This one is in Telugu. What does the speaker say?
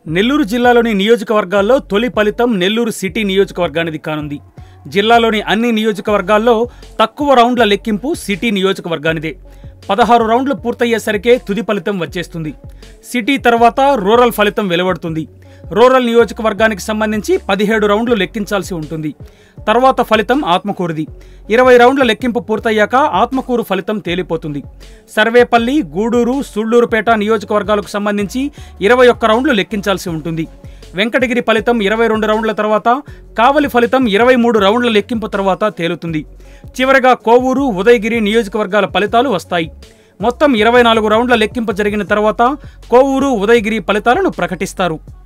నెల్లూరు జిల్లాలోని నియోజకవర్గాల్లో తొలి ఫలితం నెల్లూరు సిటీ నియోజకవర్గానిది కానుంది జిల్లాలోని అన్ని నియోజకవర్గాల్లో తక్కువ రౌండ్ల లెక్కింపు సిటీ నియోజకవర్గానిదే పదహారు రౌండ్లు పూర్తయ్యేసరికే తుది ఫలితం వచ్చేస్తుంది సిటీ తర్వాత రూరల్ ఫలితం వెలువడుతుంది రూరల్ నియోజకవర్గానికి సంబంధించి పదిహేడు రౌండ్లు లెక్కించాల్సి ఉంటుంది తర్వాత ఫలితం ఆత్మకూరుది ఇరవై రౌండ్ల లెక్కింపు పూర్తయ్యాక ఆత్మకూరు ఫలితం తేలిపోతుంది సర్వేపల్లి గూడూరు సుళ్లూరుపేట నియోజకవర్గాలకు సంబంధించి ఇరవై ఒక్క రౌండ్లు లెక్కించాల్సి ఉంటుంది వెంకటగిరి ఫలితం ఇరవై రెండు రౌండ్ల తర్వాత కావలి ఫలితం ఇరవై మూడు రౌండ్ల లెక్కింపు తర్వాత తేలుతుంది చివరగా కోవూరు ఉదయగిరి నియోజకవర్గాల ఫలితాలు వస్తాయి మొత్తం ఇరవై నాలుగు రౌండ్ల లెక్కింపు జరిగిన తర్వాత కోవూరు ఉదయగిరి ఫలితాలను ప్రకటిస్తారు